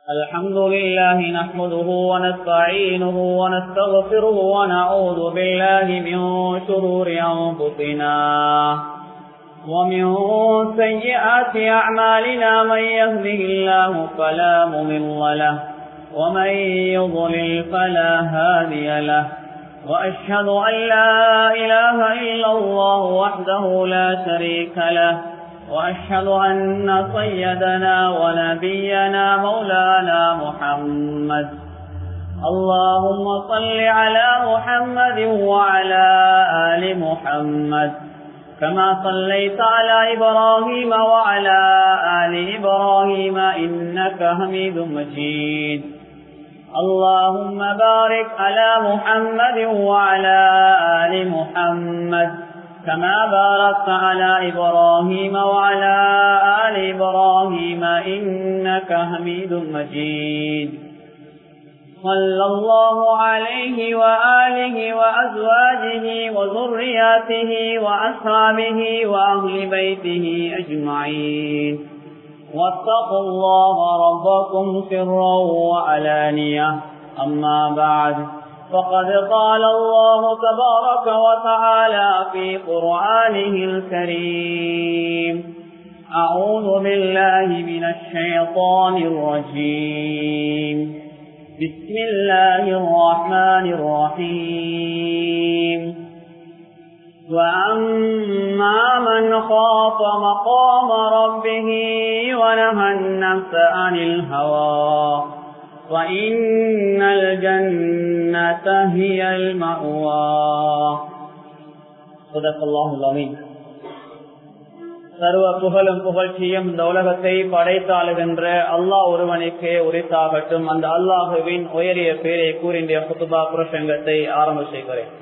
الحمد لله نحمده ونستعينه ونستغفره ونعوذ بالله من شرور أنفسنا ومن سيئات أعمالنا من يهده الله فلا مضل له ومن يضلل فلا هادي له وأشهد أن لا إله إلا الله وحده لا شريك له وأشهد أن سيدنا ونبينا مولانا محمد اللهم صل على محمد وعلى آل محمد كما صليت على إبراهيم وعلى آل إبراهيم إنك حميد مجيد اللهم بارك على محمد وعلى آل محمد كما باركت على إبراهيم وعلى آل إبراهيم إنك حميد مجيد صلى الله عليه وآله وأزواجه وذرياته وأصحابه وأهل بيته أجمعين واتقوا الله ربكم سرا وعلانية أما بعد فقد قال الله تبارك وتعالى في قرآنه الكريم أعوذ بالله من الشيطان الرجيم بسم الله الرحمن الرحيم وأما من خاف مقام ربه ونهى النفس عن الهوى وإن الجنة هي المأوى صدق الله العظيم சர்வ புகழும் புகழ்ச்சியும் இந்த உலகத்தை படைத்தாளுகின்ற அல்லாஹ் ஒருவனுக்கே உரித்தாகட்டும் அந்த அல்லாஹுவின் உயரிய பேரை கூறிய குத்துபா புருஷங்கத்தை ஆரம்ப செய்கிறேன்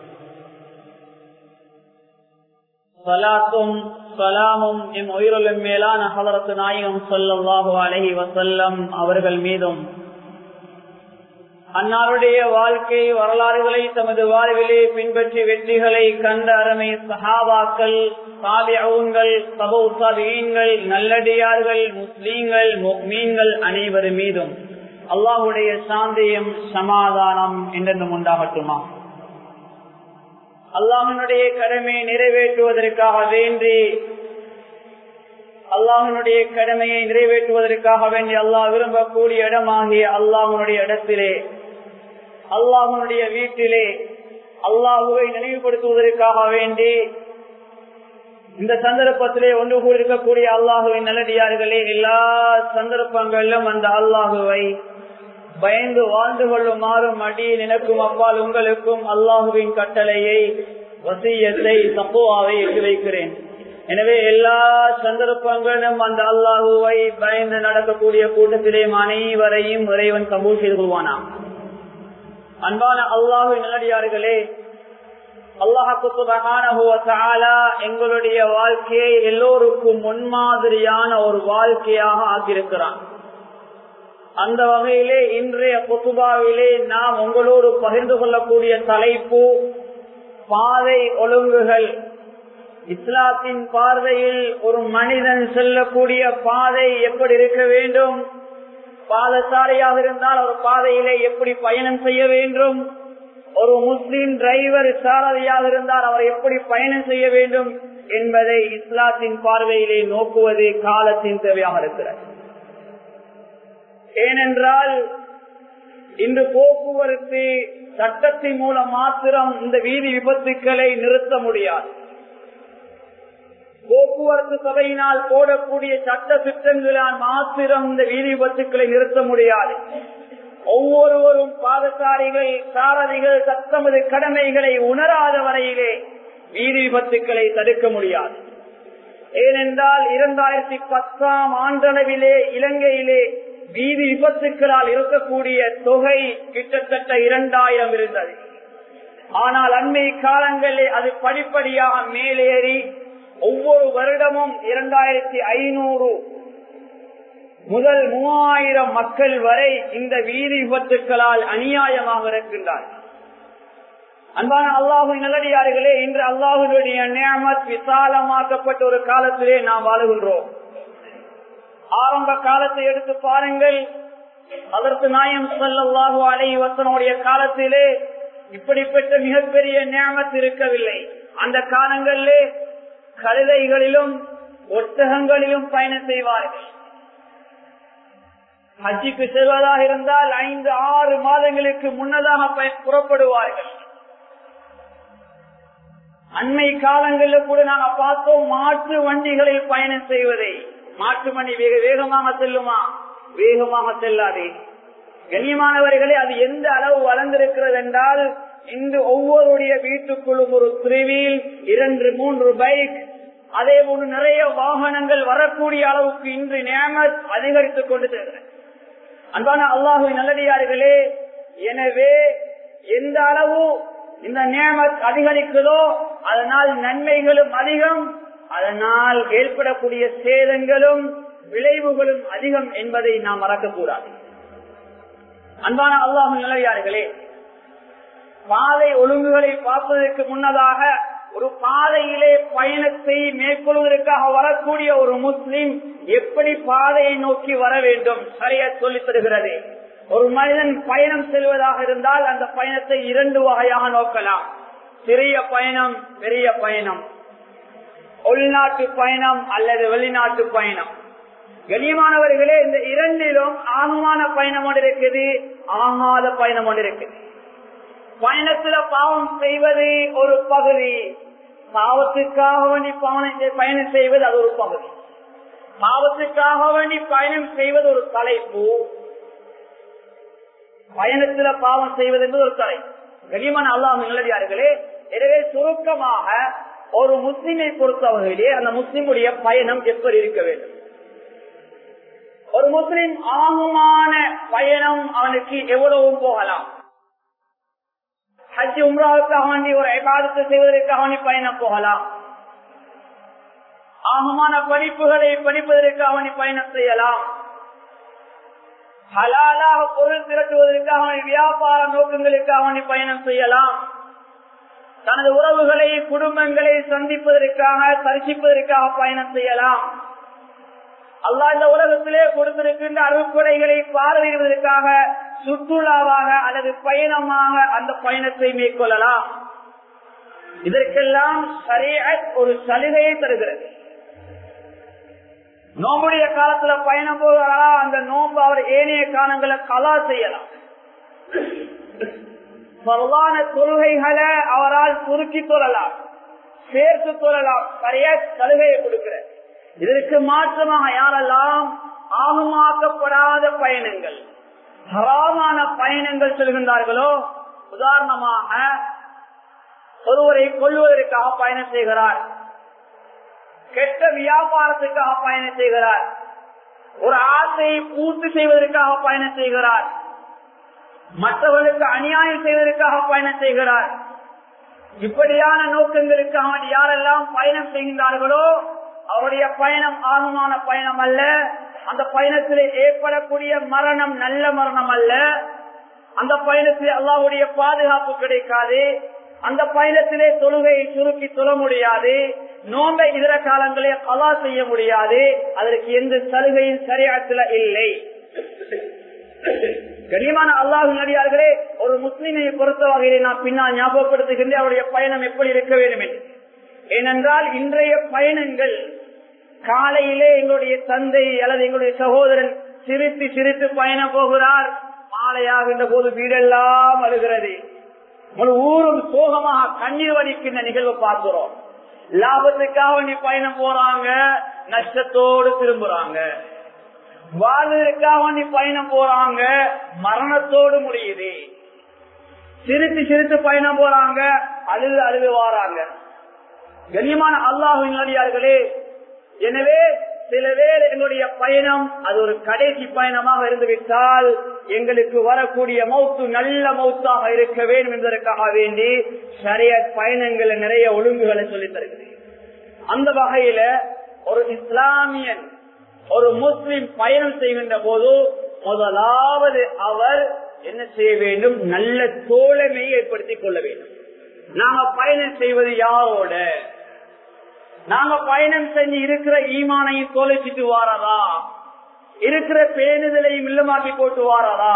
சலாத்தும் சலாமும் எம் உயிரிலும் மேலான ஹலரத்து நாயகம் சொல்லல்லாஹு அலஹி வசல்லம் அவர்கள் மீதும் அன்னாருடைய வாழ்க்கை வரலாறுகளை தமது வாழ்விலே பின்பற்றி வெற்றிகளை கண்ட அருமை சஹாபாக்கள் சாபியங்கள் சபௌசாபியங்கள் நல்லடியார்கள் முஸ்லீம்கள் மீன்கள் அனைவர் மீதும் அல்லாஹுடைய சாந்தியம் சமாதானம் என்றென்றும் உண்டாகட்டுமா அல்லாஹனுடைய கடமையை நிறைவேற்றுவதற்காக வேண்டி அல்லாஹனுடைய கடமையை நிறைவேற்றுவதற்காக வேண்டி அல்லாஹ் விரும்பக்கூடிய இடமாகிய அல்லாஹனுடைய இடத்திலே அல்லாஹனுடைய வீட்டிலே அல்லாஹுவை நினைவுபடுத்துவதற்காக வேண்டி இந்த சந்தர்ப்பத்திலே ஒன்று கூடியிருக்கக்கூடிய அல்லாஹுவின் நல்லடியார்களே எல்லா சந்தர்ப்பங்களிலும் அந்த அல்லாஹுவை பயந்து வாழ்ந்து கொள்ளுமாறும் அடி நினைக்கும் அவ்வால் உங்களுக்கும் அல்லாஹுவின் கட்டளையை வசியத்தை தப்புவாவை எட்டு வைக்கிறேன் எனவே எல்லா சந்தர்ப்பங்களிலும் அந்த அல்லாஹுவை பயந்து நடக்கக்கூடிய கூட்டத்திலே அனைவரையும் இறைவன் கபூல் செய்து கொள்வானாம் அன்பான அல்லாஹு நல்லடியார்களே அல்லாஹால எங்களுடைய வாழ்க்கையை எல்லோருக்கும் முன்மாதிரியான ஒரு வாழ்க்கையாக ஆக்கியிருக்கிறான் அந்த வகையிலே இன்றைய குத்துபாவிலே நாம் உங்களோடு பகிர்ந்து கொள்ளக்கூடிய தலைப்பு பாதை ஒழுங்குகள் இஸ்லாத்தின் பார்வையில் ஒரு மனிதன் செல்லக்கூடிய பாதை எப்படி இருக்க வேண்டும் பாதசாலையாக இருந்தால் ஒரு பாதையிலே எப்படி பயணம் செய்ய வேண்டும் ஒரு முஸ்லிம் டிரைவர் சாரதியாக இருந்தால் அவர் எப்படி பயணம் செய்ய வேண்டும் என்பதை இஸ்லாத்தின் பார்வையிலே நோக்குவது காலத்தின் தேவையாக இருக்கிறது ஏனென்றால் இன்று போக்குவரத்து சட்டத்தின் மூலம் மாத்திரம் இந்த வீதி விபத்துக்களை நிறுத்த முடியாது போக்குவரத்து சபையினால் போடக்கூடிய சட்ட திட்டங்களால் மாத்திரம் இந்த வீதி விபத்துக்களை நிறுத்த முடியாது ஒவ்வொருவரும் பாதசாரிகள் சாரதிகள் தத்தமது கடமைகளை உணராத வரையிலே வீதி விபத்துக்களை தடுக்க முடியாது ஏனென்றால் இரண்டாயிரத்தி பத்தாம் ஆண்டளவிலே இலங்கையிலே வீதி விபத்துக்களால் இருக்கக்கூடிய தொகை கிட்டத்தட்ட இரண்டாயிரம் இருந்தது ஆனால் அண்மை காலங்களில் அது படிப்படியாக மேலேறி ஒவ்வொரு வருடமும் இரண்டாயிரத்தி ஐநூறு முதல் மூவாயிரம் மக்கள் வரை இந்த வீதி விபத்துக்களால் அநியாயமாக இருக்கின்றார் அன்பான அல்லாஹு நல்லடியார்களே இன்று அல்லாஹுடைய நியமத் விசாலமாக்கப்பட்ட ஒரு காலத்திலே நாம் வாழுகின்றோம் ஆரம்ப காலத்தை எடுத்து பாருங்கள் அதற்கு நாயம் சொல்லல்லாஹு அலை வசனுடைய காலத்திலே இப்படிப்பட்ட மிகப்பெரிய நியமத்து இருக்கவில்லை அந்த காலங்களிலே கழுதைகளிலும் ஒட்டகங்களிலும் பயணம் செய்வார்கள் ஹஜ்ஜிக்கு செல்வதாக இருந்தால் ஐந்து ஆறு மாதங்களுக்கு முன்னதாக புறப்படுவார்கள் அண்மை காலங்களில் கூட நாங்க பார்த்தோம் மாற்று வண்டிகளில் பயணம் செய்வதை மாற்று வண்டி வேக வேகமாக செல்லுமா வேகமாக செல்லாதே கண்ணியமானவர்களே அது எந்த அளவு வளர்ந்திருக்கிறது என்றால் இன்று ஒவ்வொருடைய வீட்டுக்குள்ளும் ஒரு திருவியில் இரண்டு மூன்று பைக் அதே போன்று நிறைய வாகனங்கள் வரக்கூடிய அளவுக்கு இன்று நியமத் அதிகரித்துக் கொண்டு செல்கிறது அன்பான அல்லாஹு நல்லடியார்களே எனவே எந்த அளவு இந்த நியமத் அதிகரிக்குதோ அதனால் நன்மைகளும் அதிகம் அதனால் ஏற்படக்கூடிய சேதங்களும் விளைவுகளும் அதிகம் என்பதை நாம் மறக்கக்கூடாது அன்பான அல்லாஹு நல்லடியார்களே பாதை ஒழுங்குகளை பார்ப்பதற்கு முன்னதாக ஒரு பாதையிலே பயணத்தை மேற்கொள்வதற்காக வரக்கூடிய ஒரு முஸ்லிம் எப்படி பாதையை நோக்கி வர வேண்டும் சரியா சொல்லி தருகிறது ஒரு மனிதன் பயணம் செல்வதாக இருந்தால் அந்த பயணத்தை இரண்டு வகையாக நோக்கலாம் சிறிய பயணம் பெரிய பயணம் உள்நாட்டு பயணம் அல்லது வெளிநாட்டு பயணம் கண்ணியமானவர்களே இந்த இரண்டிலும் ஆகமான பயணம் ஒன்று இருக்குது ஆகாத பயணம் ஒன்று இருக்குது பயணத்துல பாவம் செய்வது ஒரு பகுதி பாவத்துக்காக வேண்டி பயணம் செய்வது அது ஒரு பகுதி பாவத்துக்காக வேண்டி பயணம் செய்வது ஒரு தலைப்பு பயணத்துல பாவம் செய்வது என்பது ஒரு தலை கனிமன் அல்லாஹ் நல்லடியார்களே எனவே சுருக்கமாக ஒரு முஸ்லிமை பொறுத்தவரையிலே அந்த முஸ்லிமுடைய பயணம் எப்படி இருக்க வேண்டும் ஒரு முஸ்லிம் ஆகுமான பயணம் அவனுக்கு எவ்வளவும் போகலாம் ஹஜ் உம்ராவுக்காக வேண்டி ஒரு ஐபாதத்தை செய்வதற்காக வேண்டி பயணம் போகலாம் ஆகமான படிப்புகளை படிப்பதற்காக வேண்டி பயணம் செய்யலாம் ஹலாலாக பொருள் திரட்டுவதற்காக வியாபார நோக்கங்களுக்காக வேண்டி பயணம் செய்யலாம் தனது உறவுகளை குடும்பங்களை சந்திப்பதற்காக தரிசிப்பதற்காக பயணம் செய்யலாம் அல்லா இந்த உலகத்திலே கொடுத்திருக்கின்ற அறுப்படைகளை பார்வையிடுவதற்காக சுற்றுலாவாக அல்லது பயணமாக அந்த பயணத்தை மேற்கொள்ளலாம் இதற்கெல்லாம் சரிய ஒரு சலுகையை தருகிறது நோம்புடைய காலத்துல பயணம் போகிறாரா அந்த நோம்பு அவர் ஏனைய காலங்களை கலா செய்யலாம் பரவான தொழுகைகளை அவரால் சுருக்கி தொழலாம் சேர்த்து தொழலாம் சரியா சலுகையை கொடுக்கிற இதற்கு மாற்றமாக யாரெல்லாம் ஆகமாக்கப்படாத பயணங்கள் ஹராமான பயணங்கள் செல்கின்றார்களோ உதாரணமாக ஒருவரை கொள்வதற்காக பயணம் செய்கிறார் கெட்ட வியாபாரத்துக்காக பயணம் செய்கிறார் ஒரு ஆசையை பூர்த்தி செய்வதற்காக பயணம் செய்கிறார் மற்றவர்களுக்கு அநியாயம் செய்வதற்காக பயணம் செய்கிறார் இப்படியான நோக்கங்களுக்காக யாரெல்லாம் பயணம் செய்கின்றார்களோ அவருடைய பயணம் ஆகமான பயணம் அல்ல அந்த பயணத்திலே ஏற்படக்கூடிய மரணம் நல்ல மரணம் அல்ல அந்த பயணத்தில் அல்லாவுடைய பாதுகாப்பு கிடைக்காது அந்த பயணத்திலே தொழுகையை சுருக்கி சொல்ல முடியாது நோம்பை இதர காலங்களே கலா செய்ய முடியாது அதற்கு எந்த சலுகையும் சரியாத்துல இல்லை கனிமான அல்லாஹு நடிகார்களே ஒரு முஸ்லிமை பொறுத்த வகையிலே நான் பின்னால் ஞாபகப்படுத்துகின்றேன் அவருடைய பயணம் எப்படி இருக்க வேண்டும் என்று ஏனென்றால் இன்றைய பயணங்கள் காலையிலே எங்களுடைய தந்தை அல்லது எங்களுடைய சகோதரன் சிரித்து சிரித்து பயணம் போகிறார் மாலையாகின்ற போது வீடெல்லாம் அழுகிறது ஒரு ஊரும் சோகமாக கண்ணீர் வடிக்கின்ற நிகழ்வு பார்க்கிறோம் லாபத்துக்காக நீ பயணம் போறாங்க நஷ்டத்தோடு திரும்புறாங்க வாழ்வதற்காக நீ பயணம் போறாங்க மரணத்தோடு முடியுது சிரித்து சிரித்து பயணம் போறாங்க அழுது அழுது வாராங்க கண்ணியமான அல்லாஹின் நடிகார்களே எனவே சில பேர் எங்களுடைய பயணம் அது ஒரு கடைசி பயணமாக இருந்துவிட்டால் எங்களுக்கு வரக்கூடிய மௌத்து நல்ல மௌத்தாக இருக்க வேண்டும் என்பதற்காக வேண்டி சரிய பயணங்கள் நிறைய ஒழுங்குகளை சொல்லித் தருகிறேன் அந்த வகையில ஒரு இஸ்லாமியன் ஒரு முஸ்லிம் பயணம் செய்கின்ற போது முதலாவது அவர் என்ன செய்ய வேண்டும் நல்ல தோழமையை ஏற்படுத்திக் கொள்ள வேண்டும் நாங்க பயணம் செய்வது யாரோட நாங்க பயணம் செஞ்சு இருக்கிற ஈமானையும் தொலைச்சிட்டு வாரதா இருக்கிற பேணுதலையும் இல்லமாக்கி போட்டு வாரதா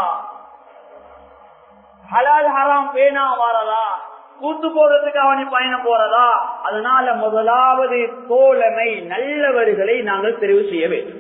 ஹலால் ஹராம் பேனா வாரதா கூத்து போறதுக்கு அவனி பயணம் போறதா அதனால முதலாவது தோழமை நல்லவர்களை நாங்கள் தெரிவு செய்ய வேண்டும்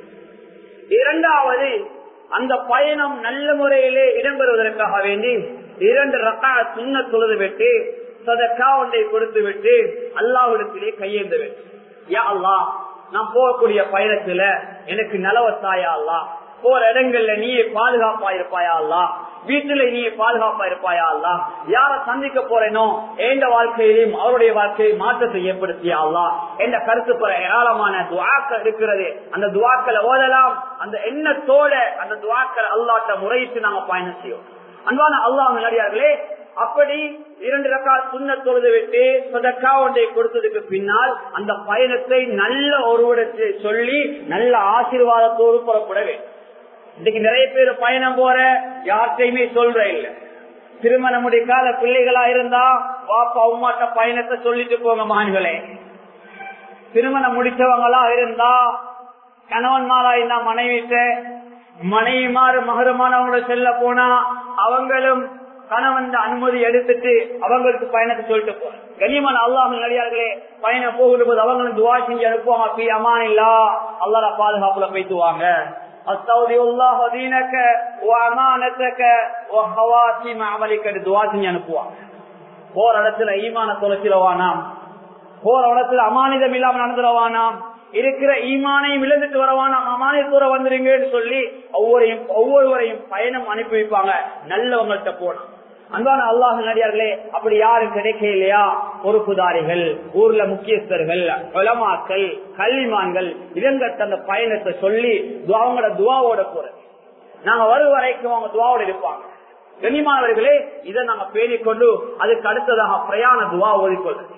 இரண்டாவது அந்த பயணம் நல்ல முறையிலே இடம்பெறுவதற்காக வேண்டி இரண்டு ரக்கா சுண்ண தொழுது விட்டு சதக்கா ஒன்றை கொடுத்து விட்டு அல்லாவிடத்திலே கையேந்த வேண்டும் யா அல்லா நான் போகக்கூடிய பயணத்துல எனக்கு நலவத்தாயா அல்லா போற இடங்கள்ல நீயே பாதுகாப்பா இருப்பாயா அல்லா வீட்டுல நீ பாதுகாப்பா இருப்பாயா அல்லா யார சந்திக்க போறேனோ எந்த வாழ்க்கையிலும் அவருடைய வாழ்க்கையை மாற்றத்தை ஏற்படுத்தியா அல்லா என்ற கருத்து பெற ஏராளமான துவாக்கள் இருக்கிறது அந்த துவாக்களை ஓதலாம் அந்த எண்ணத்தோட அந்த துவாக்களை அல்லாட்ட முறையிட்டு நாங்க பயணம் செய்வோம் அன்பான அல்லாஹ் நடிகார்களே அப்படி இரண்டு ரக்கா சுண்ண தொழுது விட்டு சதக்கா ஒன்றை கொடுத்ததுக்கு பின்னால் அந்த பயணத்தை நல்ல ஒருவரத்தை சொல்லி நல்ல ஆசீர்வாதத்தோடு புறப்பட வேண்டும் இன்னைக்கு நிறைய பேர் பயணம் போற யார்கிட்டையுமே சொல்ற இல்ல திருமணம் முடிக்காத பிள்ளைகளா இருந்தா வாப்பா உமாட்ட பயணத்தை சொல்லிட்டு போங்க மகன்களே திருமணம் முடிச்சவங்களா இருந்தா கணவன்மாரா இருந்தா மனைவிட்ட மனைவிமாறு மகரமானவங்கள செல்ல போனா அவங்களும் கணவன் அனுமதி எடுத்துட்டு அவங்களுக்கு பயணத்தை சொல்லிட்டு போறேன் கண்ணியமான அல்லாஹ் நடிகார்களே பயணம் போகிற போது அவங்களும் துவா செஞ்சு அனுப்புவாங்க அப்படி அம்மான் இல்லா அல்லாட பாதுகாப்புல போய்த்துவாங்க أستودع الله دينك وأمانتك وخواتيم عملك துவா செஞ்சு அனுப்புவாங்க போற இடத்துல ஈமான தொலைச்சிடவானாம் போற இடத்துல அமானிதம் இல்லாம நடந்துடவானாம் இருக்கிற ஈமானையும் இழந்துட்டு வரவானாம் அமானியத்தூர வந்துருங்கன்னு சொல்லி ஒவ்வொரையும் ஒவ்வொருவரையும் பயணம் அனுப்பி வைப்பாங்க நல்லவங்கள்ட்ட போனா அன்பான அல்லாஹ் நடிகார்களே அப்படி யாரும் கிடைக்க இல்லையா பொறுப்புதாரிகள் ஊர்ல முக்கியஸ்தர்கள் கொலமாக்கள் கல்விமான்கள் இவங்கிட்ட அந்த பயணத்தை சொல்லி அவங்களோட துவாவோட போறது நாங்க வரும் வரைக்கும் அவங்க துவாவோட இருப்பாங்க கண்ணியமானவர்களே இதை நாங்க பேணிக்கொண்டு அதுக்கு அடுத்ததாக பிரயாண துவா ஓதிக்கொள்றது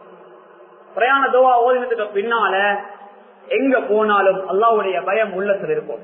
பிரயாண துவா ஓதினதுக்கு பின்னால எங்க போனாலும் அல்லாவுடைய பயம் உள்ளத்தில் இருக்கும்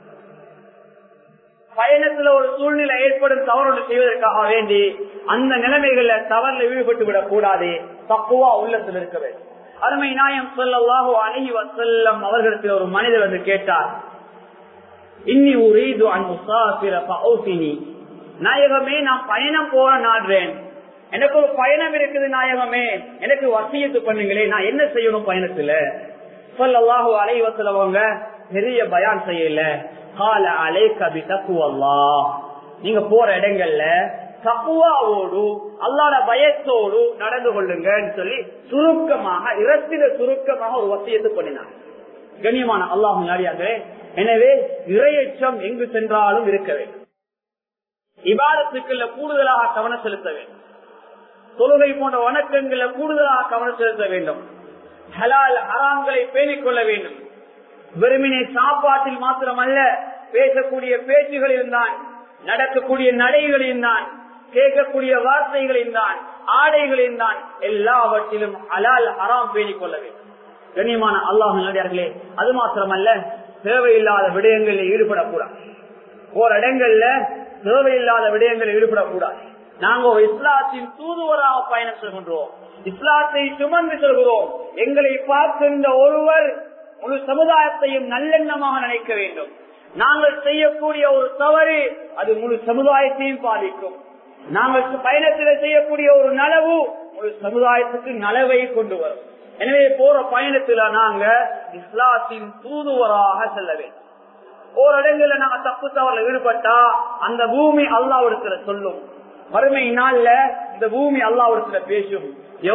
பயணத்துல ஒரு சூழ்நிலை ஏற்படும் தவறு செய்வதற்காக வேண்டி அந்த நிலைமைகள்ல தவறுல ஈடுபட்டு விடக் கூடாது தக்குவா உள்ளத்தில் இருக்க வேண்டும் அருமை நாயம் சொல்லல்லாஹோ அணுகி வசல்லம் அவர்களிடத்தில் ஒரு மனிதர் வந்து கேட்டார் இன்னி உரீது அன் முசாஃபிர ஃபௌஃபினி நாயகமே நான் பயணம் போற நாடுறேன் எனக்கு ஒரு பயணம் இருக்குது நாயகமே எனக்கு வசியத்து பண்ணுங்களே நான் என்ன செய்யணும் பயணத்துல சொல்லல்லாஹோ அலை வசலவங்க பெரிய பயான் செய்யல கால அலை கபி தக்குவல்லா நீங்க போற இடங்கள்ல தக்குவாவோடு அல்லாட பயத்தோடு நடந்து கொள்ளுங்கன்னு சொல்லி சுருக்கமாக இரத்தில சுருக்கமாக ஒரு வசியத்து பண்ணினார் கண்ணியமான அல்லாஹ் நாடியாக எனவே இரையச்சம் எங்கு சென்றாலும் இருக்க வேண்டும் இபாதத்துக்குள்ள கூடுதலாக கவனம் செலுத்த வேண்டும் தொழுகை போன்ற வணக்கங்களை கூடுதலாக கவனம் செலுத்த வேண்டும் ஹலால் ஹராம்களை பேணிக் கொள்ள வேண்டும் வெறுமினை சாப்பாட்டில் மாத்திரமல்ல பேசக்கூடிய பேச்சுகளில் தான் நடக்கக்கூடிய நடைகளில் தான் கேட்கக்கூடிய வார்த்தைகளில் தான் ஆடைகளில் தான் எல்லாவற்றிலும் அலால் ஹராம் பேணிக் கொள்ள வேண்டும் கண்ணியமான அல்லாஹ் நடிகார்களே அது மாத்திரமல்ல தேவையில்லாத விடயங்களில் ஈடுபடக்கூடாது ஒரு இடங்கள்ல தேவையில்லாத விடயங்களில் ஈடுபடக்கூடாது நாங்க ஒரு இஸ்லாத்தின் தூதுவராக பயணம் செல்கின்றோம் இஸ்லாத்தை சுமந்து செல்கிறோம் எங்களை பார்க்கின்ற ஒருவர் முழு சமுதாயத்தையும் நல்லெண்ணமாக நினைக்க வேண்டும் நாங்கள் செய்யக்கூடிய ஒரு தவறு அது முழு சமுதாயத்தையும் பாதிக்கும் நாங்கள் பயணத்தில் செய்யக்கூடிய ஒரு நலவு முழு சமுதாயத்துக்கு நலவை கொண்டு வரும் எனவே போற பயணத்துல நாங்க இஸ்லாத்தின் தூதுவராக செல்ல வேண்டும் ஒரு இடங்கள்ல நாங்க தப்பு தவறுல ஈடுபட்டா அந்த பூமி அல்லாவிடத்துல சொல்லும் வறுமை நாள்ல இந்த பூமி அல்லாவிடத்துல பேசும்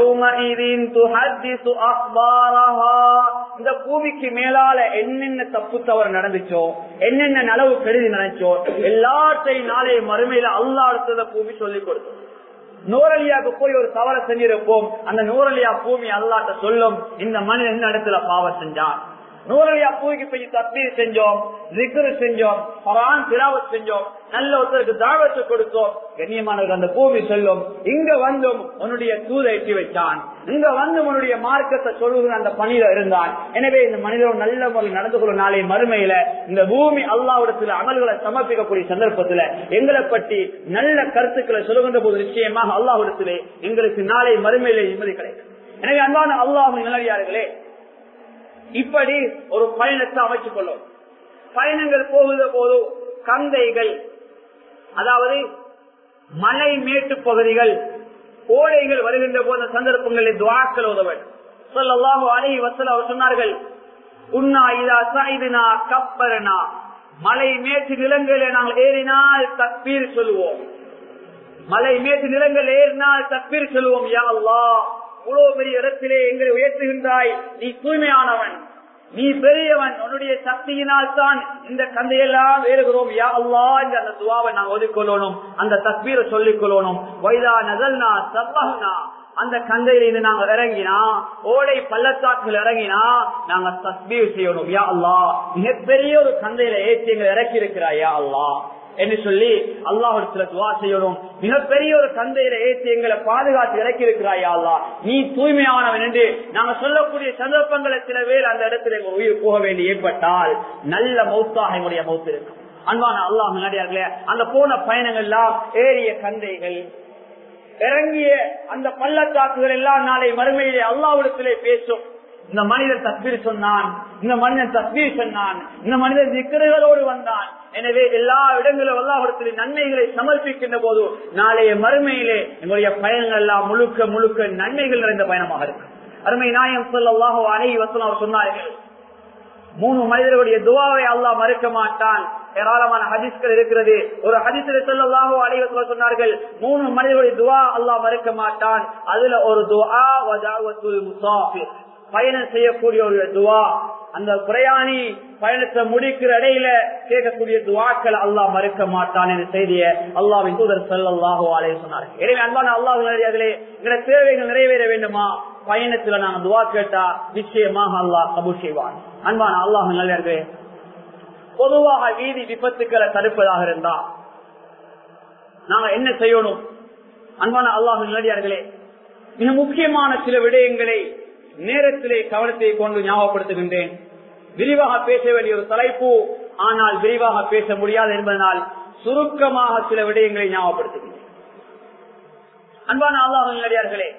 இந்த பூமிக்கு மேலால என்னென்ன தப்பு தவறு நடந்துச்சோ என்னென்ன நலவு கெடுதி நினைச்சோ எல்லாத்தையும் நாளே மறுமையில அல்லாடுத்தத பூமி சொல்லிக் கொடுத்தோம் நூறலியாக்கு போய் ஒரு தவறை செஞ்சிருப்போம் அந்த நூறலியா பூமி அல்லாட்ட சொல்லும் இந்த மனிதன் இந்த இடத்துல பாவம் செஞ்சான் நூறலியா பூமிக்கு போய் தப்பீர் செஞ்சோம் ஜிக்ரு செஞ்சோம் குரான் திராவத் செஞ்சோம் நல்ல ஒருத்தருக்கு தாவத்தை கொடுத்தோம் கண்ணியமானவர் அந்த பூமி சொல்லும் இங்க வந்தும் உன்னுடைய தூதை எட்டி வச்சான் இங்க வந்து உன்னுடைய மார்க்கத்தை சொல்லுகிற அந்த பணியில இருந்தான் எனவே இந்த மனிதன் நல்ல முறையில் நடந்து கொள்ளும் நாளை மறுமையில இந்த பூமி அல்லாவிடத்துல அமல்களை சமர்ப்பிக்கக்கூடிய சந்தர்ப்பத்துல எங்களை பற்றி நல்ல கருத்துக்களை சொல்லுகின்ற போது நிச்சயமாக அல்லாவிடத்திலே எங்களுக்கு நாளை மறுமையிலே நிம்மதி கிடைக்கும் எனவே அன்பான அல்லாஹ் நிலையார்களே இப்படி ஒரு பயணத்தை அமைத்துக் கொள்ளும் பயணங்கள் போகுத போது கந்தைகள் அதாவது மலை மேட்டு பகுதிகள் ஓடைகள் வருகின்ற போது சந்தர்ப்பங்களில் துவாக்கள் உதவன் சொல்லலாம் அலை வசல் அவர் சொன்னார்கள் உன்னா இதா சாயுதுனா கப்பரனா மலை மேட்டு நிலங்களில் நாங்கள் ஏறினால் தப்பீர் சொல்லுவோம் மலை மேட்டு நிலங்கள் ஏறினால் தப்பீர் சொல்லுவோம் யா அல்லா இவ்வளவு பெரிய இடத்திலே எங்களை உயர்த்துகின்றாய் நீ தூய்மையானவன் நீ பெரியவன் உன்னுடைய சக்தியினால் தான் இந்த கந்தையெல்லாம் ஏறுகிறோம் யா அல்லா என்ற அந்த துவாவை நாங்கள் ஒதுக்கொள்ளணும் அந்த தக்பீரை சொல்லிக் கொள்ளணும் வைதா நகல்னா சப்பகனா அந்த கந்தையிலிருந்து நாங்க இறங்கினா ஓடை பள்ளத்தாக்குகள் இறங்கினா நாங்க தஸ்பீர் செய்யணும் யா அல்லா மிகப்பெரிய ஒரு கந்தையில ஏற்றி எங்களை இறக்கி இருக்கிறாய் யா அல்லா என்று சொல்லி அல்லாஹிடத்துல துவா செய்யணும் மிகப்பெரிய ஒரு கந்தையில ஏற்றி எங்களை பாதுகாத்து இறக்கி இருக்கிறாய் யா அல்லா நீ தூய்மையானவன் என்று நாங்க சொல்லக்கூடிய சந்தர்ப்பங்களை சில பேர் அந்த இடத்துல எங்க உயிர் போக வேண்டி ஏற்பட்டால் நல்ல மௌத்தாக எங்களுடைய மௌத்து இருக்கும் அன்பான அல்லாஹ் நடிகார்களே அந்த போன பயணங்கள் எல்லாம் ஏறிய கந்தைகள் இறங்கிய அந்த பள்ளத்தாக்குகள் எல்லாம் நாளை மறுமையிலே அல்லாவிடத்திலே பேசும் இந்த மனிதன் தஸ்பீர் சொன்னான் இந்த மனிதன் தஸ்பீர் சொன்னான் இந்த மனிதன் திக்கர்களோடு வந்தான் எனவே எல்லா இடங்களும் அல்லாவிடத்திலே நன்மைகளை சமர்ப்பிக்கின்ற போது நாளைய மறுமையிலே எங்களுடைய பயணங்கள் எல்லாம் முழுக்க முழுக்க நன்மைகள் நிறைந்த பயணமாக இருக்கும் அருமை நாயம் சொல்லாஹோ அணை வசனம் அவர் சொன்னார்கள் மூணு மனிதர்களுடைய துவாவை அல்லாஹ் மறுக்க மாட்டான் ஏராளமான ஹதீஸ்கள் இருக்கிறது ஒரு ஹதீசில் சொல்லலாகோ அலைவத்தில் சொன்னார்கள் மூணு மனிதர்களுடைய துவா அல்லாஹ் மறுக்க மாட்டான் அதுல ஒரு துவா வஜாவத்துல் முசாஃபிர் பயணம் செய்யக்கூடிய ஒரு துவா அந்த பிரயாணி பயணத்தை முடிக்கிற இடையில கேட்கக்கூடிய துவாக்கள் அல்லாஹ் மறுக்க மாட்டான் என்ற செய்தியை அல்லாவின் தூதர் செல்லாஹோ அலைய சொன்னார்கள் எனவே அன்பான அல்லாஹ் நிறையார்களே எங்களுடைய தேவைகள் நிறைவேற வேண்டுமா பயணத்துல நாங்க துவா கேட்டா நிச்சயமாக அல்லாஹ் கபூர் செய்வான் அன்பான அல்லாஹ் நல்லே பொதுவாக வீதி விபத்துக்களை தடுப்பதாக இருந்தா நாங்க என்ன செய்யணும் அன்பான அல்லாஹ் நல்லடியார்களே மிக முக்கியமான சில விடயங்களை நேரத்திலே கவனத்தை கொண்டு ஞாபகப்படுத்துகின்றேன் விரிவாக பேச வேண்டிய ஒரு தலைப்பு ஆனால் விரிவாக பேச முடியாது என்பதனால் சுருக்கமாக சில விடயங்களை ஞாபகப்படுத்துகின்றேன் அன்பான அல்லாஹ் நல்லடியார்களே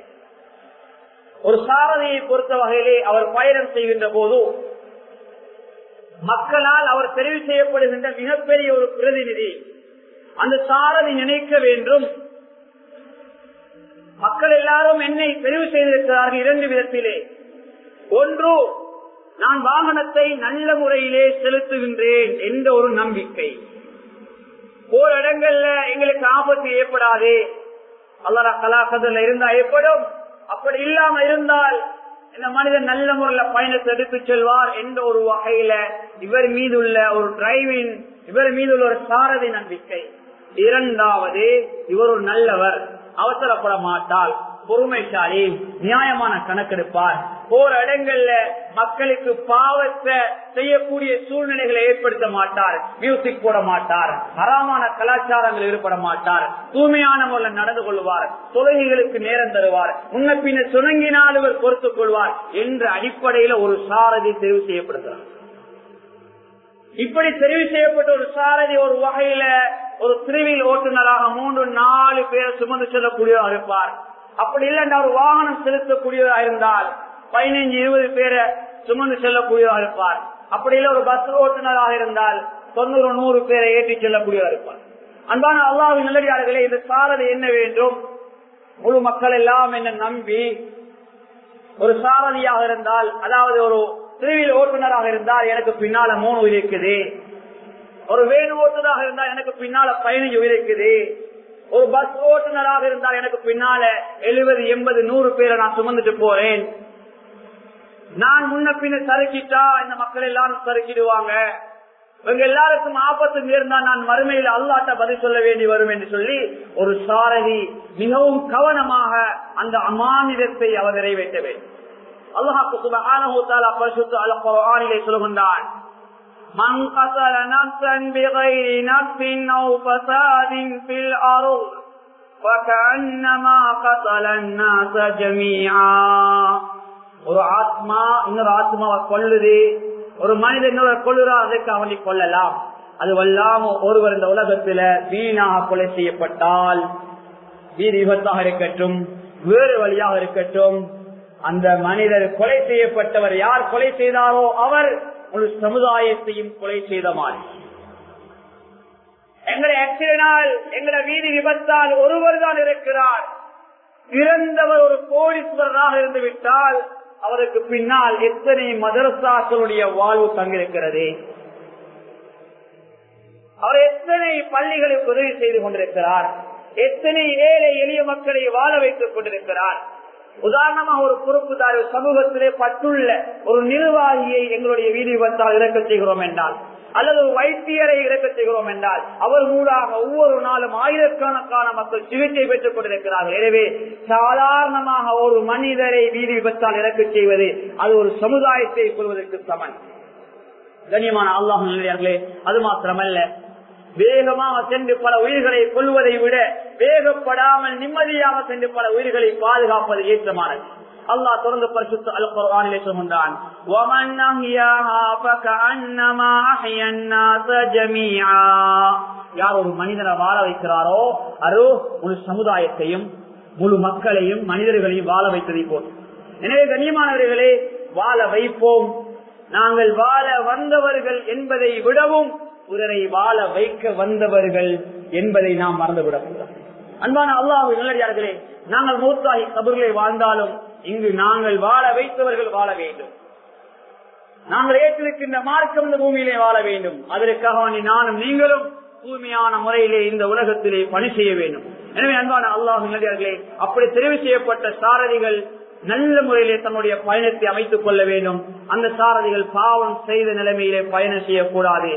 ஒரு சாரதியை பொறுத்த வகையிலே அவர் பயணம் செய்கின்ற போது மக்களால் அவர் தெரிவு செய்யப்படுகின்ற மிகப்பெரிய ஒரு பிரதிநிதி அந்த சாரதி நினைக்க வேண்டும் மக்கள் எல்லாரும் என்னை தெரிவு செய்திருக்கிறார்கள் இரண்டு விதத்திலே ஒன்று நான் வாகனத்தை நல்ல முறையிலே செலுத்துகின்றேன் என்ற ஒரு நம்பிக்கை ஓர் இடங்கள்ல எங்களுக்கு ஆபத்து ஏற்படாது அல்லரா கலாக்கதில் இருந்தா ஏற்படும் அப்படி இல்லாம இருந்தால் இந்த மனிதன் நல்ல முறையில பயணத்தை எடுத்து செல்வார் என்ற ஒரு வகையில இவர் மீது உள்ள ஒரு டிரைவிங் இவர் மீது உள்ள ஒரு சாரதி நம்பிக்கை இரண்டாவது இவர் ஒரு நல்லவர் அவசரப்பட மாட்டால் பொறுமைசாலி நியாயமான கணக்கெடுப்பார் போற இடங்கள்ல மக்களுக்கு பாவத்தை செய்யக்கூடிய சூழ்நிலைகளை ஏற்படுத்த மாட்டார் மியூசிக் போட மாட்டார் ஹராமான கலாச்சாரங்கள் ஈடுபட மாட்டார் தூய்மையான முறையில் நடந்து கொள்வார் தொழுகைகளுக்கு நேரம் தருவார் முன்ன பின்ன சுணங்கினால் இவர் பொறுத்துக் கொள்வார் என்ற அடிப்படையில ஒரு சாரதி தெரிவு செய்யப்படுகிறார் இப்படி தெரிவு செய்யப்பட்ட ஒரு சாரதி ஒரு வகையில ஒரு திருவில் ஓட்டுநராக மூன்று நாலு பேர் சுமந்து செல்லக்கூடியவராக இருப்பார் அப்படி இல்லைன்னா ஒரு வாகனம் செலுத்தக்கூடியவராக இருந்தால் பதினைஞ்சு இருபது பேரை சுமந்து செல்லக்கூடியவராக இருப்பார் அப்படி இல்லை ஒரு பஸ் ஓட்டுநராக இருந்தால் தொண்ணூறு நூறு பேரை ஏற்றி செல்லக்கூடியவராக இருப்பார் அன்பான அல்லாவின் நல்லடியார்களே இந்த சாரதி என்ன வேண்டும் முழு மக்கள் எல்லாம் என்ன நம்பி ஒரு சாரதியாக இருந்தால் அதாவது ஒரு திருவியில் ஓட்டுநராக இருந்தால் எனக்கு பின்னால மூணு உயிர் இருக்குது ஒரு வேணு ஓட்டுநராக இருந்தால் எனக்கு பின்னால பதினஞ்சு உயிர் இருக்குது ஒரு பஸ் ஓட்டுநராக இருந்தால் எனக்கு பின்னால எழுபது எண்பது நூறு பேரை நான் சுமந்துட்டு போறேன் நான் முன்ன பின்ன சறுக்கிட்டா இந்த மக்கள் எல்லாரும் சறுக்கிடுவாங்க இவங்க எல்லாருக்கும் ஆபத்து நேர்ந்தா நான் மறுமையில் அல்லாட்ட பதில் சொல்ல வேண்டி வரும் என்று சொல்லி ஒரு சாரதி மிகவும் கவனமாக அந்த அமானிதத்தை அவர் நிறைவேற்ற வேண்டும் அல்லாஹாக்கு சுபஹானஹு பரிசுத்த அல் குர்ஆனிலே சொல்கின்றான் من قتل نفسا بغير نفس أو فساد في الأرض فكأنما قتل الناس جميعا ஒரு ஆத்மா இன்னொரு ஆத்மாவை கொள்ளுது ஒரு மனிதன் இன்னொரு கொள்ளுறா அதுக்கு அவனை கொள்ளலாம் அது வல்லாம ஒருவர் இந்த உலகத்துல வீணாக கொலை செய்யப்பட்டால் வீதி விபத்தாக இருக்கட்டும் வேறு வழியாக இருக்கட்டும் அந்த மனிதர் கொலை செய்யப்பட்டவர் யார் கொலை செய்தாரோ அவர் ஒரு சமுதாயத்தையும் கொலை செய்த மாதிரி எங்களை ஆக்சிடென்டால் எங்களை வீதி விபத்தால் ஒருவர் தான் இருக்கிறார் இறந்தவர் ஒரு கோடீஸ்வரராக இருந்து விட்டால் அவருக்கு பின்னால் எத்தனை மதரசாக்களுடைய வாழ்வு தங்கிருக்கிறது அவர் எத்தனை பள்ளிகளுக்கு உதவி செய்து கொண்டிருக்கிறார் எத்தனை ஏழை எளிய மக்களை வாழ வைத்துக் கொண்டிருக்கிறார் உதாரணமாக ஒரு பொறுப்புதாரி சமூகத்திலே பட்டுள்ள ஒரு நிர்வாகியை எங்களுடைய வீதி விபத்தால் இறக்க செய்கிறோம் என்றால் அல்லது ஒரு வைத்தியரை இறக்க செய்கிறோம் என்றால் அவர் மூடாக ஒவ்வொரு நாளும் ஆயிரக்கணக்கான மக்கள் சிகிச்சை பெற்றுக் கொண்டிருக்கிறார்கள் எனவே சாதாரணமாக ஒரு மனிதரை வீதி விபத்தால் இறக்க செய்வது அது ஒரு சமுதாயத்தை கொள்வதற்கு சமன் கண்ணியமான அல்லாஹ் நிலையார்களே அது மாத்திரமல்ல வேகமாக சென்று பல உயிர்களை கொள்வதை விட வேகப்படாமல் நிம்மதியாக சென்று பல உயிர்களை பாதுகாப்பது ஏற்றமானது அல்லாஹ் தொடர்ந்து பரிசுத்த அல் குர்ஆனிலே சொல்கின்றான் وَمَنْ أَحْيَاهَا فَكَأَنَّمَا أَحْيَا النَّاسَ جَمِيعًا யார் ஒரு மனிதனை வாழ வைக்கிறாரோ அரோ முழு சமுதாயத்தையும் முழு மக்களையும் மனிதர்களையும் வாழ வைத்ததை போல் எனவே கண்ணியமானவர்களே வாழ வைப்போம் நாங்கள் வாழ வந்தவர்கள் என்பதை விடவும் பிறரை வாழ வைக்க வந்தவர்கள் என்பதை நாம் மறந்துவிடக்கூடாது அன்பான அல்லாஹு நல்லடியார்களே நாங்கள் மூத்தாகி கபர்களை வாழ்ந்தாலும் இங்கு நாங்கள் வாழ வைத்தவர்கள் வாழ வேண்டும் நாங்கள் ஏற்றிருக்கின்ற மார்க்கம் இந்த பூமியிலே வாழ வேண்டும் அதற்காக வேண்டி நானும் நீங்களும் தூய்மையான முறையிலே இந்த உலகத்திலே பணி செய்ய வேண்டும் எனவே அன்பான அல்லாஹு நல்லடியார்களே அப்படி தெரிவு செய்யப்பட்ட சாரதிகள் நல்ல முறையிலே தன்னுடைய பயணத்தை அமைத்துக் கொள்ள வேண்டும் அந்த சாரதிகள் பாவம் செய்த நிலைமையிலே பயணம் செய்யக்கூடாது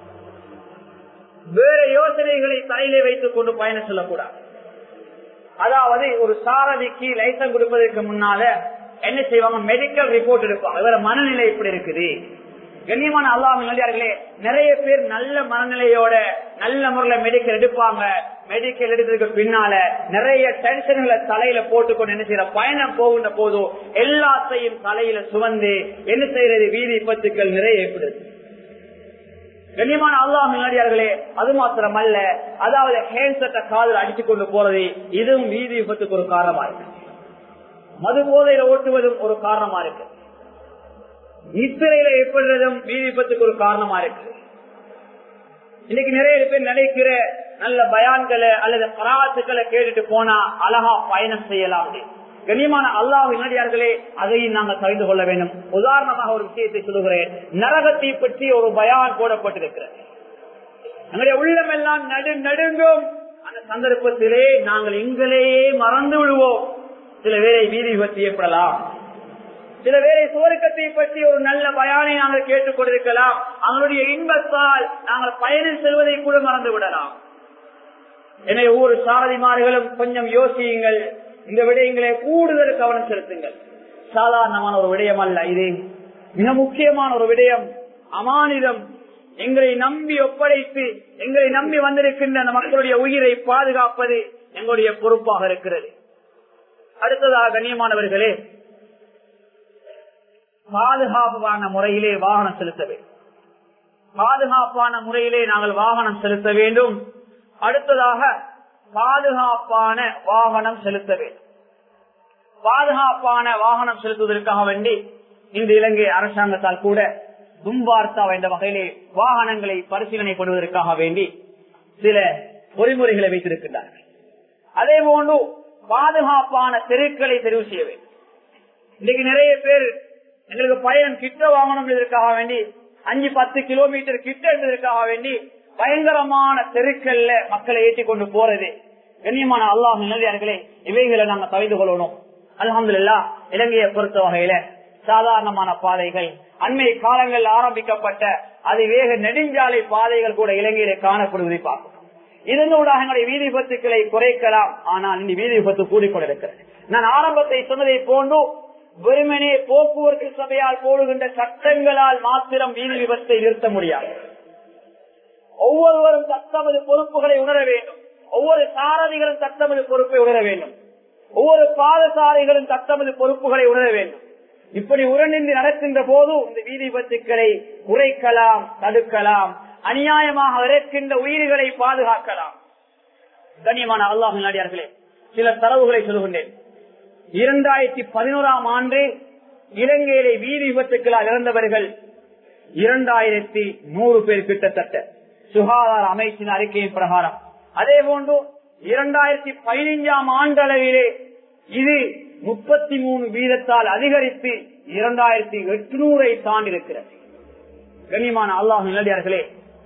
வேற யோசனைகளை தலையிலே வைத்துக் கொண்டு பயணம் செல்லக்கூடாது அதாவது ஒரு சாரதிக்கு லைசன்ஸ் கொடுப்பதற்கு முன்னால என்ன செய்வாங்க மெடிக்கல் ரிப்போர்ட் எடுப்பாங்க இவர மனநிலை இப்படி இருக்குது கண்ணியமான அல்லாஹ் நல்லே நிறைய பேர் நல்ல மனநிலையோட நல்ல முறையில மெடிக்கல் எடுப்பாங்க மெடிக்கல் எடுத்ததுக்கு பின்னால நிறைய டென்ஷன்களை தலையில போட்டுக்கொண்டு என்ன செய்யற பயணம் போகின்ற போதும் எல்லாத்தையும் தலையில சுமந்து என்ன செய்யறது வீதி விபத்துக்கள் நிறைய ஏற்படுது கண்ணியமான அல்லாஹ் முன்னாடியார்களே அது மாத்திரம் அல்ல அதாவது ஹேண்ட்செட்டை காதல் அடிச்சு கொண்டு போறது இதுவும் வீதி விபத்துக்கு ஒரு காரணமா இருக்கு மது போதையில ஓட்டுவதும் ஒரு காரணமா இருக்கு நித்திரையில ஏற்படுறதும் வீதி விபத்துக்கு ஒரு காரணமா இருக்கு இன்னைக்கு நிறைய பேர் நினைக்கிற நல்ல பயான்களை அல்லது பராத்துக்களை கேட்டுட்டு போனா அழகா பயணம் செய்யலாம் கண்ணியமான அல்லாஹ் வினாடியார்களே அதையும் நாங்கள் தெரிந்து கொள்ள வேண்டும் உதாரணமாக ஒரு விஷயத்தை சொல்லுகிறேன் நரகத்தை பற்றி ஒரு பயான் போடப்பட்டிருக்கிறது நம்முடைய உள்ளமெல்லாம் நடு நடுங்கும் அந்த சந்தர்ப்பத்திலே நாங்கள் எங்களையே மறந்து விடுவோம் சில வேலை வீதி விபத்து ஏற்படலாம் சில வேலை சுவருக்கத்தை பற்றி ஒரு நல்ல பயானை நாங்கள் கேட்டுக் கொண்டிருக்கலாம் அவங்களுடைய இன்பத்தால் நாங்கள் பயணம் செல்வதை கூட மறந்து விடலாம் எனவே ஒவ்வொரு சாரதிமார்களும் கொஞ்சம் யோசியுங்கள் இந்த விடயங்களை கூடுதல் கவனம் செலுத்துங்கள் சாதாரணமான ஒரு விடயம் அல்ல இது மிக முக்கியமான ஒரு விடயம் அமானிதம் எங்களை நம்பி ஒப்படைத்து எங்களை நம்பி வந்திருக்கின்ற அந்த மக்களுடைய உயிரை பாதுகாப்பது எங்களுடைய பொறுப்பாக இருக்கிறது அடுத்ததாக கண்ணியமானவர்களே பாதுகாப்பான முறையிலே வாகனம் செலுத்த வேண்டும் பாதுகாப்பான முறையிலே நாங்கள் வாகனம் செலுத்த வேண்டும் அடுத்ததாக பாதுகாப்பான வாகனம் செலுத்த வேண்டும் பாதுகாப்பான வாகனம் செலுத்துவதற்காக வேண்டி இந்த இலங்கை அரசாங்கத்தால் கூட தும்பார்த்தா என்ற வகையிலே வாகனங்களை பரிசீலனை பண்ணுவதற்காக வேண்டி சில பொறிமுறைகளை வைத்திருக்கின்றார்கள் அதே போன்று பாதுகாப்பான தெருக்களை தெரிவு செய்ய வேண்டும் இன்னைக்கு நிறைய பேர் எங்களுக்கு பயணம் கிட்ட வாங்கணும் என்பதற்காக வேண்டி அஞ்சு பத்து கிலோமீட்டர் கிட்ட என்பதற்காக வேண்டி பயங்கரமான தெருக்கள்ல மக்களை ஏற்றி கொண்டு போறது கண்ணியமான அல்லாஹ் நிலையார்களே இவைகளை நாங்க தவிர்த்து கொள்ளணும் அலமதுல்லா இலங்கையை பொறுத்த வகையில சாதாரணமான பாதைகள் அண்மை காலங்களில் ஆரம்பிக்கப்பட்ட அதிவேக நெடுஞ்சாலை பாதைகள் கூட இலங்கையில காணப்படுவதை பார்க்கும் இதனூடாக எங்களுடைய வீதி விபத்துக்களை குறைக்கலாம் ஆனால் இந்த வீதி விபத்து கூடிக்கொண்டிருக்கிறது நான் ஆரம்பத்தை சொன்னதை போன்று வெறுமனே போக்குவரத்து சபையால் போடுகின்ற சட்டங்களால் மாத்திரம் வீதி விபத்தை நிறுத்த முடியாது ஒவ்வொருவரும் தத்தமது பொறுப்புகளை உணர வேண்டும் ஒவ்வொரு சாரதிகளும் தத்தமது பொறுப்பை உணர வேண்டும் ஒவ்வொரு பாதசாரிகளும் தத்தமது பொறுப்புகளை உணர வேண்டும் இப்படி உரணின்றி நடக்கின்ற போது இந்த வீதி விபத்துக்களை குறைக்கலாம் தடுக்கலாம் அநியாயமாக இறக்கின்ற உயிர்களை பாதுகாக்கலாம் கண்ணியமான அல்லாஹ் நாடியார்களே சில தரவுகளை சொல்கின்றேன் இரண்டாயிரத்தி பதினோராம் ஆண்டு இலங்கையிலே வீதி விபத்துக்களால் இறந்தவர்கள் இரண்டாயிரத்தி நூறு பேர் கிட்டத்தட்ட சுகாதார அமைச்சின் அறிக்கையின் பிரகாரம் அதே போன்று இரண்டாயிரத்தி பதினைஞ்சாம் ஆண்டளவிலே இது முப்பத்தி மூணு வீதத்தால் அதிகரித்து இரண்டாயிரத்தி எட்டுநூறை தாண்டிருக்கிறது கண்ணியமான அல்லாஹ் நிலடியார்களே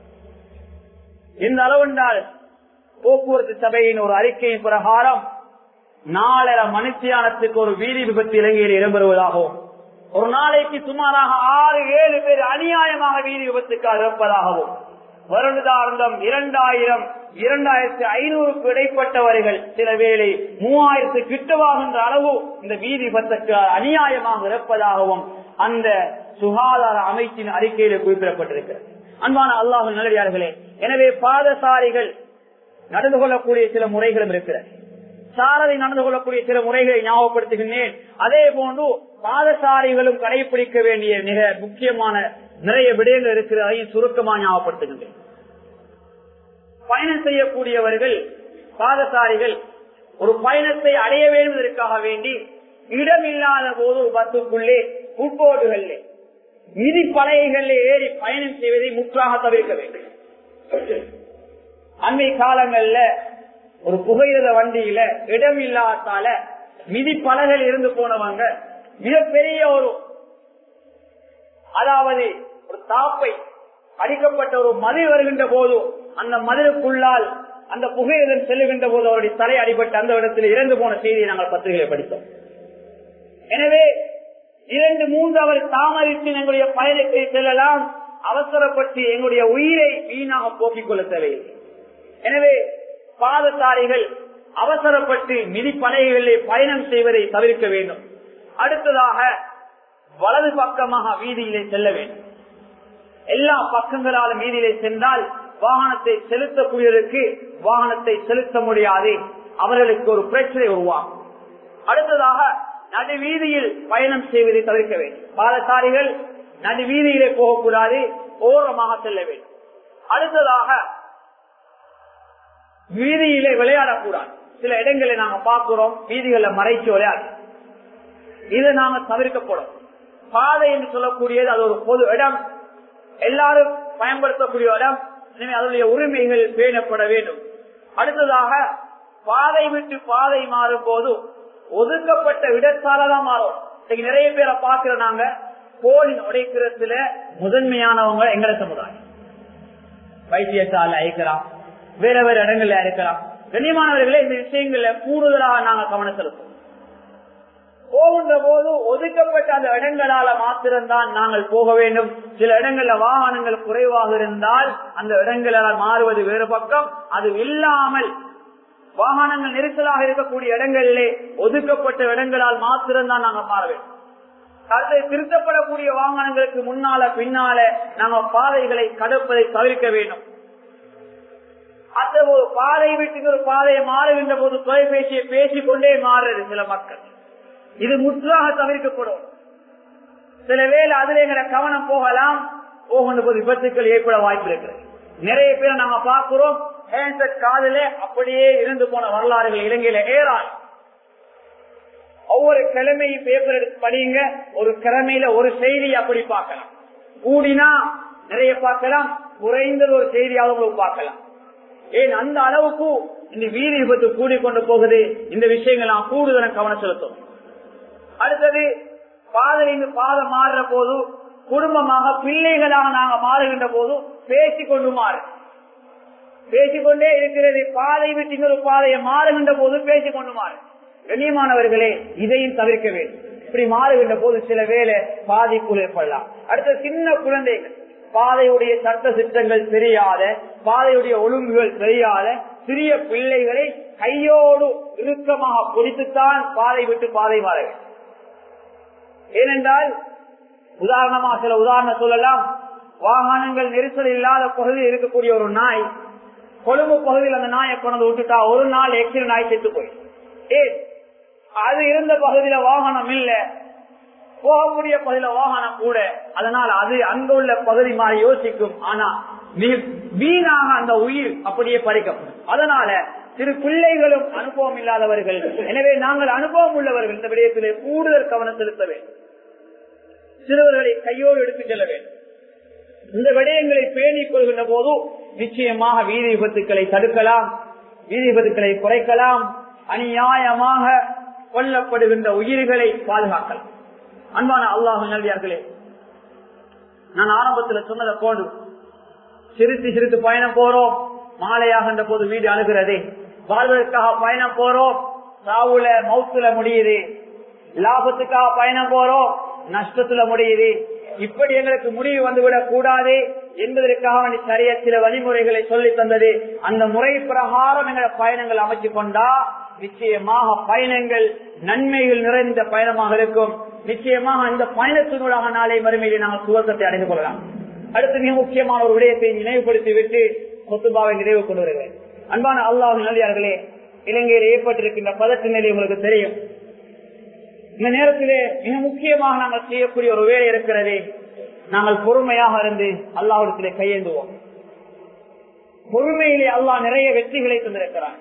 இந்த அளவென்றால் போக்குவரத்து சபையின் ஒரு அறிக்கையின் பிரகாரம் நாலரை மனுஷியானத்துக்கு ஒரு வீதி விபத்து இலங்கையில் இடம்பெறுவதாகவும் ஒரு நாளைக்கு சுமாராக ஆறு ஏழு பேர் அநியாயமாக வீதி விபத்துக்காக இறப்பதாகவும் வருடாந்தம் இரண்டாயிரம் இரண்டாயிரத்தி ஐநூறுக்கு இடைப்பட்டவர்கள் சில வேளை மூவாயிரத்து கிட்டவாகின்ற அளவு இந்த வீதி விபத்துக்கு அநியாயமாக இறப்பதாகவும் அந்த சுகாதார அமைச்சின் அறிக்கையில் குறிப்பிடப்பட்டிருக்கிறது அன்பான அல்லாஹ் நல்லடியார்களே எனவே பாதசாரிகள் நடந்து கொள்ளக்கூடிய சில முறைகளும் இருக்கிறது சாரதி நடந்து கொள்ளக்கூடிய சில முறைகளை ஞாபகப்படுத்துகின்றேன் அதே போன்று பாதசாரிகளும் கடைபிடிக்க வேண்டிய மிக முக்கியமான நிறைய விடயங்கள் இருக்கிறதையும் சுருக்கமா ஞாபகப்படுத்துகின்றேன் பயணம் செய்யக்கூடியவர்கள் பாதசாரிகள் ஒரு பயணத்தை அடைய வேண்டுவதற்காக வேண்டி இடம் இல்லாத போது ஒரு பஸ்ஸுக்குள்ளே உட்போடுகளிலே மிதி பலகைகளில் ஏறி பயணம் செய்வதை முற்றாக தவிர்க்க வேண்டும் அண்மை காலங்கள்ல ஒரு புகையிரத வண்டியில இடம் இல்லாதால மிதி பலகையில் இருந்து போனவங்க மிகப்பெரிய ஒரு அதாவது ஒரு தாப்பை அடிக்கப்பட்ட ஒரு மதில் வருகின்ற போது அந்த மதிலுக்குள்ளால் அந்த புகையிரதம் செல்லுகின்ற போது அவருடைய தலை அடிபட்டு அந்த இடத்தில் இறந்து போன செய்தியை நாங்கள் பத்திரிகையை படித்தோம் எனவே இரண்டு மூன்று அவர் தாமதித்து எங்களுடைய பயணத்தை செல்லலாம் அவசரப்பட்டு எங்களுடைய உயிரை வீணாக போக்கிக் கொள்ள தேவையில்லை எனவே பாதசாரிகள் அவசரப்பட்டு மிதிப்படைகளிலே பயணம் செய்வதை தவிர்க்க வேண்டும் அடுத்ததாக வலது பக்கமாக வீதியிலே செல்ல வேண்டும் எல்லா பக்கங்களாலும் வீதியிலே சென்றால் வாகனத்தை செலுத்தக்கூடியதற்கு வாகனத்தை செலுத்த முடியாது அவர்களுக்கு ஒரு பிரச்சனை உருவாகும் அடுத்ததாக நடு வீதியில் பயணம் செய்வதை தவிர்க்க வேண்டும் பாதசாரிகள் நடு வீதியிலே போகக்கூடாது ஓரமாக செல்ல வேண்டும் அடுத்ததாக வீதியிலே விளையாடக்கூடாது சில இடங்களை நாங்க பார்க்கிறோம் வீதிகளை மறைச்சு விளையாடு இதை நாங்க தவிர்க்கப்படும் பாதை என்று சொல்லக்கூடியது அது ஒரு பொது இடம் எல்லாரும் பயன்படுத்தக்கூடிய இடம் எனவே அதனுடைய உரிமைகள் பேணப்பட வேண்டும் அடுத்ததாக பாதை விட்டு பாதை மாறும் போது ஒதுக்கப்பட்ட இடத்தாலதான் மாறும் இன்னைக்கு நிறைய பேரை பாக்குற நாங்க போலின் உடைக்கிறதுல முதன்மையானவங்க எங்களை சமுதாயம் வைத்தியசாலை அழைக்கலாம் வேற வேற இடங்கள்ல இருக்கலாம் கண்ணியமானவர்களே இந்த விஷயங்கள்ல கூடுதலாக நாங்க கவனம் செலுத்தோம் போகின்ற போது ஒதுக்கப்பட்ட அந்த இடங்களால மாத்திரம்தான் நாங்கள் போக வேண்டும் சில இடங்கள்ல வாகனங்கள் குறைவாக இருந்தால் அந்த இடங்களால் மாறுவது வேறு பக்கம் அது இல்லாமல் வாகனங்கள் நெரிசலாக இருக்கக்கூடிய இடங்களிலே ஒதுக்கப்பட்ட இடங்களால் மாத்திரம்தான் நாங்க மாற வேண்டும் அதை திருத்தப்படக்கூடிய வாகனங்களுக்கு முன்னால பின்னால நாங்க பாதைகளை கடப்பதை தவிர்க்க வேண்டும் அந்த ஒரு பாதை விட்டு ஒரு பாதையை மாறுகின்ற போது தொலைபேசியை பேசிக்கொண்டே மாறுறது சில மக்கள் இது முற்றாக தவிர்க்கப்படும் சில வேலை அதுல எங்களை கவனம் போகலாம் போகின்ற போது விபத்துக்கள் ஏற்பட வாய்ப்பு இருக்கிறது நிறைய பேர் நாங்க பார்க்கிறோம் ஹேண்ட்செட் காதல அப்படியே இருந்து போன வரலாறுகள் இலங்கையில ஏறாள் ஒவ்வொரு கிழமையும் பேப்பர் எடுத்து படியுங்க ஒரு கிழமையில ஒரு செய்தி அப்படி பார்க்கலாம் கூடினா நிறைய பார்க்கலாம் குறைந்தது ஒரு செய்தியாவது உங்களுக்கு பார்க்கலாம் ஏன் அந்த அளவுக்கு இந்த வீதி விபத்து கூடிக்கொண்டு போகுது இந்த விஷயங்கள் நான் கூடுதல் கவனம் செலுத்தும் அடுத்தது பாதையிலிருந்து பாதம் மாறுற போது குடும்பமாக பிள்ளைகளாக நாங்க மாறுகின்ற போது பேசிக்கொண்டு மாறு பேசிக்கொண்டே இருக்கிறது பாதை விட்டு இன்னொரு பாதையை மாறுகின்ற போது பேசிக்கொண்டு மாறு கண்ணியமானவர்களே இதையும் தவிர்க்க வேண்டும் இப்படி மாறுகின்ற போது சில வேலை பாதிப்பு ஏற்படலாம் அடுத்த சின்ன குழந்தைகள் பாதையுடைய சட்ட சித்தங்கள் தெரியாத பாதையுடைய ஒழுங்குகள் தெரியாத சிறிய பிள்ளைகளை கையோடு இறுக்கமாக பிடித்துத்தான் பாதை விட்டு பாதை மாற வேண்டும் ஏனென்றால் உதாரணமா சில உதாரணம் சொல்லலாம் வாகனங்கள் நெரிசல் இல்லாத பகுதியில் இருக்கக்கூடிய ஒரு நாய் கொழும்பு பகுதியில் அந்த நாயை கொண்டு விட்டுட்டா ஒரு நாள் எக்ஸில் நாய் செத்து போய் ஏன் அது இருந்த பகுதியில வாகனம் இல்ல போகக்கூடிய பகுதியில வாகனம் கூட அதனால் அது அங்க உள்ள பகுதி மாதிரி யோசிக்கும் ஆனா வீணாக அந்த உயிர் அப்படியே பறிக்கப்படும் அதனால சிறு பிள்ளைகளும் அனுபவம் இல்லாதவர்கள் எனவே நாங்கள் அனுபவம் உள்ளவர்கள் இந்த விடயத்திலே கூடுதல் கவனம் செலுத்த வேண்டும் சிறுவர்களை கையோடு எடுத்துச் செல்ல வேண்டும் இந்த விடயங்களை பேணிக் கொள்கின்ற போது நிச்சயமாக வீதி விபத்துக்களை தடுக்கலாம் வீதி விபத்துக்களை குறைக்கலாம் அநியாயமாக கொல்லப்படுகின்ற உயிர்களை பாதுகாக்கலாம் அன்பான அல்லாஹ் நல்லியார்களே நான் ஆரம்பத்தில் சொன்னதை போன்று சிரித்து சிரித்து பயணம் போறோம் மாலையாகின்ற போது வீடு அணுகிறதே வாழ்வதற்காக பயணம் போறோம் சாவுல மவுத்துல முடியுது லாபத்துக்காக பயணம் போறோம் நஷ்டத்துல முடியுது இப்படி எங்களுக்கு முடிவு வந்துவிடக் கூடாது என்பதற்காக சரிய சில வழிமுறைகளை சொல்லி தந்தது அந்த முறை பிரகாரம் எங்களை பயணங்கள் அமைச்சு கொண்டா நிச்சயமாக பயணங்கள் நன்மைகள் நிறைந்த பயணமாக இருக்கும் நிச்சயமாக அந்த பயணத்தினூடாக நாளை மறுமையில் நாங்கள் சுவசத்தை அடைந்து கொள்ளலாம் அடுத்து மிக முக்கியமான ஒரு விடயத்தை நினைவுபடுத்தி விட்டு கொத்துபாவை நிறைவு கொண்டு வருகிறேன் அன்பான அல்லாஹ் நல்லியார்களே இலங்கையில் ஏற்பட்டிருக்கின்ற பதற்ற நிலை உங்களுக்கு தெரியும் இந்த நேரத்திலே மிக முக்கியமாக நாங்கள் செய்யக்கூடிய ஒரு வேலை இருக்கிறதே நாங்கள் பொறுமையாக இருந்து அல்லாஹிடத்திலே கையேந்துவோம் பொறுமையிலே அல்லாஹ் நிறைய வெற்றிகளை தந்திருக்கிறான்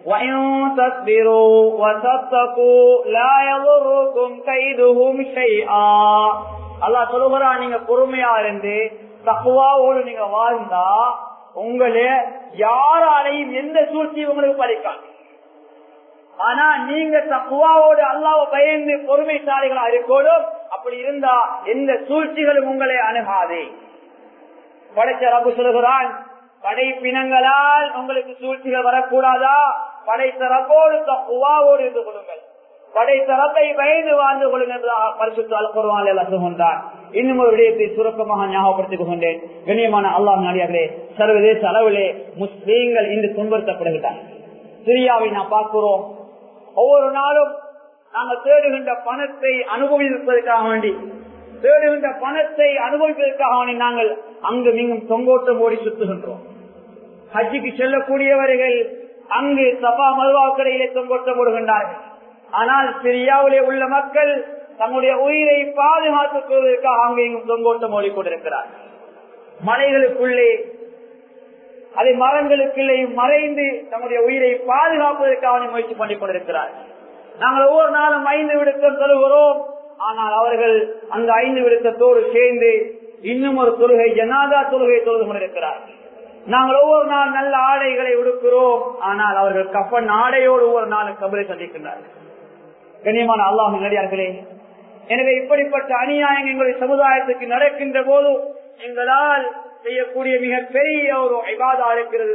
அல்லாஹ் சொல்லுகிறான் நீங்க பொறுமையா இருந்து தக்குவாவோடு நீங்க வாழ்ந்தா உங்களே யாராலையும் எந்த சூழ்ச்சியும் உங்களுக்கு பறிக்காது ஆனா நீங்க தக்குவாவோடு அல்லாவ பயந்து பொறுமைசாலிகளா இருக்கோடும் அப்படி இருந்தா எந்த சூழ்ச்சிகளும் உங்களை அணுகாதே படைச்ச ரப்பு சொல்லுகிறான் படைப்பினங்களால் உங்களுக்கு சூழ்ச்சிகள் வரக்கூடாதா படைத்த ரப்போடு தக்குவாவோடு இருந்து கொள்ளுங்கள் படைத்த ரப்பை பயந்து வாழ்ந்து கொள்ளுங்கள் பரிசுத்த அல்குருவான் சொல்கின்றான் இன்னும் ஒரு விடயத்தை சுருக்கமாக ஞாபகப்படுத்திக் கொண்டேன் கண்ணியமான அல்லாஹ் நாடியார்களே சர்வதேச அளவிலே முஸ்லீம்கள் இன்று துன்புறுத்தப்படுகிறார்கள் சிரியாவை நாம் பார்க்கிறோம் ஒவ்வொரு நாளும் நாங்கள் தேடுகின்ற பணத்தை அனுபவிப்பதற்காக வேண்டி தேடுகின்ற பணத்தை அனுபவிப்பதற்காக வேண்டி நாங்கள் அங்கு மிகவும் தொங்கோட்டம் ஓடி சுத்துகின்றோம் ஹஜ்ஜிக்கு செல்லக்கூடியவர்கள் அங்கு சபா மதுவாக்கடையிலே தொங்கோட்டம் ஓடுகின்றார்கள் ஆனால் சிரியாவிலே உள்ள மக்கள் தம்முடைய உயிரை பாதுகாத்துக் கொள்வதற்காக அங்கு இங்கும் தொங்கோட்டம் ஓடிக்கொண்டிருக்கிறார்கள் மலைகளுக்குள்ளே அதை மரங்களுக்குள்ளே மறைந்து தம்முடைய உயிரை பாதுகாப்பதற்காக முயற்சி பண்ணிக் கொண்டிருக்கிறார் நாங்கள் ஒவ்வொரு நாளும் ஐந்து விடுத்தம் தருகிறோம் ஆனால் அவர்கள் அந்த ஐந்து விடுத்தத்தோடு சேர்ந்து இன்னும் ஒரு தொழுகை ஜனாதா தொழுகை தொழுது கொண்டிருக்கிறார் நாங்கள் ஒவ்வொரு நாள் நல்ல ஆடைகளை உடுக்கிறோம் ஆனால் அவர்கள் கப்பன் ஆடையோடு ஒவ்வொரு நாளும் கபரை சந்திக்கின்றார்கள் கண்ணியமான அல்லாஹ் நடிகார்களே எனவே இப்படிப்பட்ட அநியாயம் எங்களுடைய சமுதாயத்துக்கு நடக்கின்ற போது எங்களால் செய்யக்கூடிய மிக பெரிய ஒரு ஐபாதா இருக்கிறது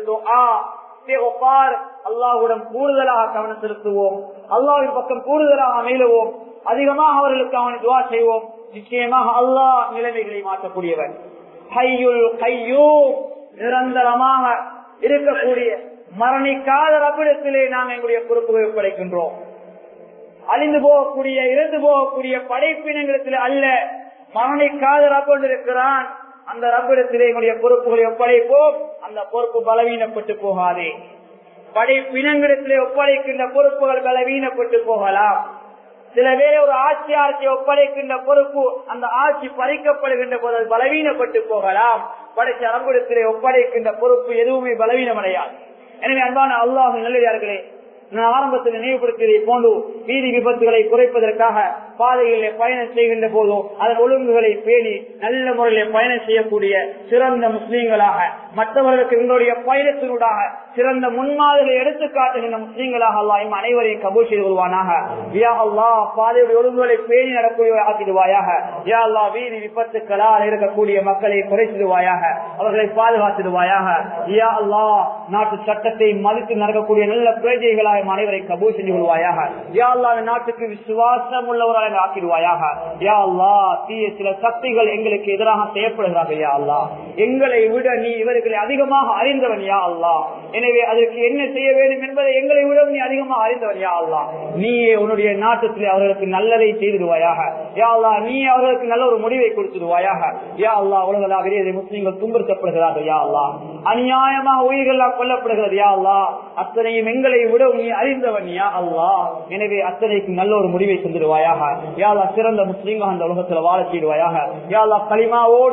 அல்லாஹுடன் கூடுதலாக கவனம் செலுத்துவோம் அல்லாவின் பக்கம் கூடுதலாக அமைலுவோம் அதிகமாக அவர்களுக்கு அவனை துவா செய்வோம் நிச்சயமாக அல்லாஹ் நிலைமைகளை மாற்றக்கூடியவர் கையுள் கையூ நிரந்தரமாக இருக்கக்கூடிய மரணிக்காத ரப்பிடத்திலே நாங்கள் எங்களுடைய பொறுப்புகளை ஒப்படைக்கின்றோம் அழிந்து போகக்கூடிய இறந்து போகக்கூடிய படைப்பினங்களிடத்தில் அல்ல மரணிக்காத ரப்பொண்டிருக்கிறான் அந்த ரப்பிடத்திலே எங்களுடைய பொறுப்புகளை ஒப்படைப்போம் அந்த பொறுப்பு பலவீனப்பட்டு போகாதே படைப்பினங்களிடத்திலே ஒப்படைக்கின்ற பொறுப்புகள் பலவீனப்பட்டு போகலாம் சில பேரை ஒரு ஆட்சியாட்சி ஒப்படைக்கின்ற பொறுப்பு அந்த ஆட்சி பறிக்கப்படுகின்ற போது அது பலவீனப்பட்டு போகலாம் படைச்ச அரம்பிடத்திலே ஒப்படைக்கின்ற பொறுப்பு எதுவுமே பலவீனமடையாது எனவே அன்பான அல்லாஹ் நல்லதார்களே நான் ஆரம்பத்தில் நினைவுபடுத்தியதை போன்று வீதி விபத்துகளை குறைப்பதற்காக பாதைகளிலே பயணம் செய்கின்ற போதோ அதன் ஒழுங்குகளை பேணி நல்ல முறையில் பயணம் செய்யக்கூடிய சிறந்த முஸ்லீம்களாக மற்றவர்களுக்கு எங்களுடைய பயணத்தினூடாக சிறந்த முன்மாதிரிகளை எடுத்து காட்டுகின்ற முஸ்லீம்களாக அல்லாஹ் அனைவரையும் கபூல் செய்து கொள்வானாக யா அல்லா பாதையுடைய ஒழுங்குகளை பேணி நடக்கூடிய ஆக்கிடுவாயாக யா அல்லா வீதி விபத்துக்களால் இருக்கக்கூடிய மக்களை குறைத்திடுவாயாக அவர்களை பாதுகாத்திடுவாயாக யா அல்லா நாட்டு சட்டத்தை மதித்து நடக்கக்கூடிய நல்ல பிரஜைகளாக அனைவரை கபூல் செஞ்சு கொள்வாயாக யா அல்லா நாட்டுக்கு விசுவாசம் உள்ளவராக ஆக்கிடுவாயாக யா அல்லா தீய சில சக்திகள் எங்களுக்கு எதிராக செய்யப்படுகிறார்கள் யா அல்லா எங்களை விட நீ இவர்களை அதிகமாக அறிந்தவன் யா அல்லா எனவே அதற்கு என்ன செய்ய வேண்டும் என்பதை எங்களை விட நீ அதிகமாக அறிந்தவன் யா அல்லா நீயே உன்னுடைய நாட்டத்தில் அவர்களுக்கு நல்லதை செய்திடுவாயாக யா அல்லா நீ அவர்களுக்கு நல்ல ஒரு முடிவை கொடுத்துடுவாயாக யா அல்லா உலகளாக முஸ்லீம்கள் துன்புறுத்தப்படுகிறார்கள் யா அல்லா அநியாயமாக உயிர்களால் கொல்லப்படுகிறது யா அல்லா அத்தனையும் எங்களை விட நீ அறிந்தவன் யா அல்லா எனவே அத்தனைக்கு நல்ல ஒரு முடிவை செஞ்சிடுவாயாக யா அல்லா சிறந்த முஸ்லீம்கள் அந்த உலகத்தில் வாழ செய்வாயாக யா அல்லா களிமாவோடு